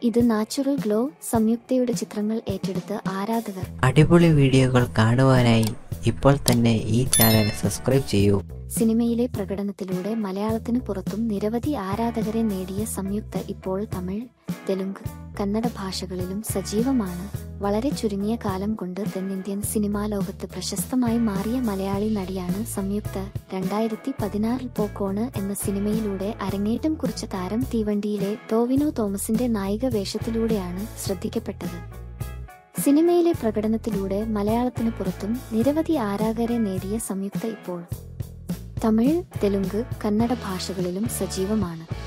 ഇത് natural glow സംയുക്തയുടെ ചിത്രങ്ങൾ ഏറ്റെടുത്ത് ആരാധകർ അടിപൊളി വീഡിയോകൾ കാണുവാനായി ഇപ്പോൾ തന്നെ ഈ ചാനൽ സബ്സ്ക്രൈബ് ചെയ്യൂ സിനിമയിലെ പ്രകടനത്തിലൂടെ മലയാളത്തിനു പുറത്തും നിരവധി ആരാധകരെ നേടിയ സംയുക്ത ഇപ്പോൾ തമിഴ് തെലുങ്ക് കന്നഡ ഭാഷകളിലും സജീവമാണ് വളരെ ചുരുങ്ങിയ കാലം കൊണ്ട് തെന്നിന്ത്യൻ സിനിമാ ലോകത്ത് പ്രശസ്തമായി മാറിയ മലയാളി നടിയാണ് സംയുക്ത രണ്ടായിരത്തി പതിനാറിൽ പോക്കോണ് എന്ന സിനിമയിലൂടെ അരങ്ങേറ്റം കുറിച്ച താരം തീവണ്ടിയിലെ ടോവിനോ തോമസിന്റെ നായിക വേഷത്തിലൂടെയാണ് ശ്രദ്ധിക്കപ്പെട്ടത് സിനിമയിലെ പ്രകടനത്തിലൂടെ മലയാളത്തിനു പുറത്തും നിരവധി ആരാധകരെ നേടിയ സംയുക്ത ഇപ്പോൾ തമിഴ് തെലുങ്ക് കന്നഡ ഭാഷകളിലും സജീവമാണ്